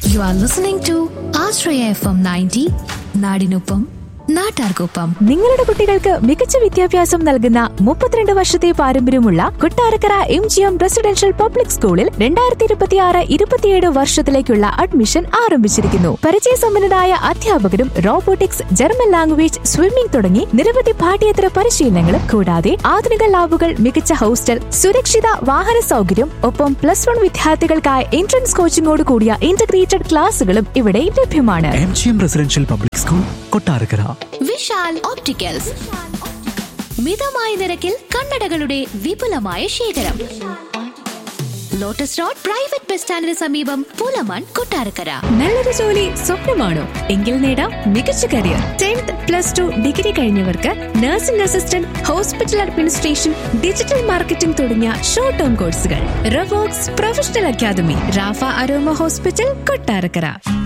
You are listening to Ashraya FM 90, നാടിനൊപ്പം നാട്ടാർക്കൊപ്പം നിങ്ങളുടെ കുട്ടികൾക്ക് മികച്ച വിദ്യാഭ്യാസം നൽകുന്ന മുപ്പത്തിരണ്ട് വർഷത്തെ പാരമ്പര്യമുള്ള Kottarakkara M G M residential public സ്കൂളിൽ രണ്ടായിരത്തി ഇരുപത്തിയാറ് ഇരുപത്തിയേഴ് വർഷത്തിലേക്കുള്ള അഡ്മിഷൻ ആരംഭിച്ചിരിക്കുന്നു പരിചയസമ്പന്നരായ അധ്യാപകരും റോബോട്ടിക്സ് ജർമ്മൻ ലാംഗ്വേജ് സ്വിമ്മിംഗ് തുടങ്ങി നിരവധി പാഠ്യേതര പരിശീലനങ്ങളും കൂടാതെ ആധുനിക ലാബുകൾ മികച്ച ഹോസ്റ്റൽ സുരക്ഷിത വാഹന സൗകര്യം ഒപ്പം പ്ലസ് വൺ വിദ്യാർത്ഥികൾക്കായി എൻട്രൻസ് കോച്ചിംഗോട് കൂടിയ ഇന്റഗ്രേറ്റഡ് ക്ലാസുകളും ഇവിടെ ലഭ്യമാണ് M G M residential public school Kottarakkara Vishal opticals മിതമായ നിരക്കിൽ കണ്ണടകളുടെ വിപുലമായ ശേഖരം ലോട്ടസ് റോഡ് പ്രൈവറ്റ് ബസ് സ്റ്റാൻഡിന് സമീപം പൂലമാൻ കൊട്ടാരക്കര നല്ലൊരു ജോലി സ്വപ്നമാണോ എങ്കിൽ നേടാം മികച്ച career tenth plus two degree കഴിഞ്ഞവർക്ക് nursing assistant hospital administration digital marketing തുടങ്ങിയ ഷോർട്ട് ടേം കോഴ്സുകൾ റവോക്സ് പ്രൊഫഷണൽ അക്കാദമി റാഫ അരോമ ഹോസ്പിറ്റൽ കൊട്ടാരക്കര